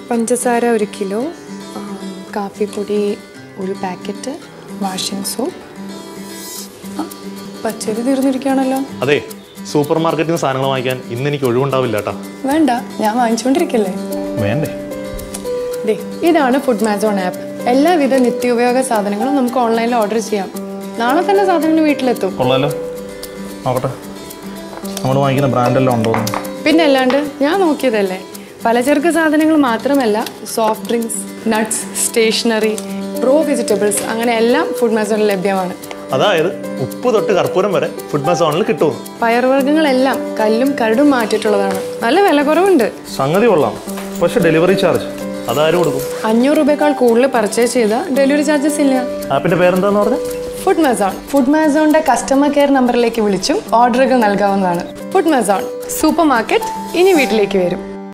പഞ്ചസാര ഒരു കിലോ ആ, കാപ്പിപ്പൊടി ഒരു പാക്കറ്റ് വാഷിംഗ് സോപ്പ് ആ, പച്ചരി തീർന്നിരിക്കുകയാണല്ലോ അതെ സൂപ്പർ മാർക്കറ്റിൽ നിന്ന് സാധനങ്ങൾ വാങ്ങിക്കാൻ ഇന്ന് എനിക്ക് ഒഴിവുണ്ടാവില്ല കേട്ടാ വേണ്ട ഞാൻ വാങ്ങിച്ചുകൊണ്ടിരിക്കല്ലേ വേണ്ടേ ദേ ഇതാണ് ഫുഡ് മാസോൺ ആപ്പ് എല്ലാവിധ നിത്യോപയോഗ സാധനങ്ങളും നമുക്ക് ഓൺലൈനിൽ ഓർഡർ ചെയ്യാം നാളെ തന്നെ സാധനങ്ങൾ വീട്ടിലെത്തും കൊള്ളാലോ നോക്കട്ടെ നമ്മൾ വാങ്ങിക്കുന്ന ബ്രാൻഡെല്ലാം ഉണ്ടോ പിന്നെ അല്ലാണ്ട് ഞാൻ നോക്കിയതല്ലേ പലചരക്ക് സാധനങ്ങൾ മാത്രമല്ല soft drinks nuts stationery raw vegetables അങ്ങനെ എല്ലാം ഫുഡ് മാസോണിൽ ലഭ്യമാണ് അതായത് ഉപ്പ് തൊട്ട് കർപ്പൂരം വരെ ഫുഡ് മാസോണിൽ കിട്ടുന്നു പയറുവർഗ്ഗങ്ങളെല്ലാം കല്ലും കരടും മാറ്റിയിട്ടുള്ളതാണ് നല്ല വില കുറവുണ്ട് സംഗതി കൊള്ളാം പക്ഷെ ഡെലിവറി ചാർജ് അതാരും കൊടുക്കും അഞ്ഞൂറ് രൂപയേക്കാൾ കൂടുതൽ പർച്ചേസ് ചെയ്താൽ ഡെലിവറി ചാർജസ് ഇല്ല ആപ്പിന്റെ പേരെന്താന്ന് പറഞ്ഞ ഫുഡ് മാസോൺ ഫുഡ് മാസോണിന്റെ കസ്റ്റമർ കെയർ നമ്പറിലേക്ക് വിളിച്ചും ഓർഡറുകൾ നൽകാവുന്നതാണ് ഫുഡ് മാസോൺ സൂപ്പർ മാർക്കറ്റ് ഇനി വീട്ടിലേക്ക് വരും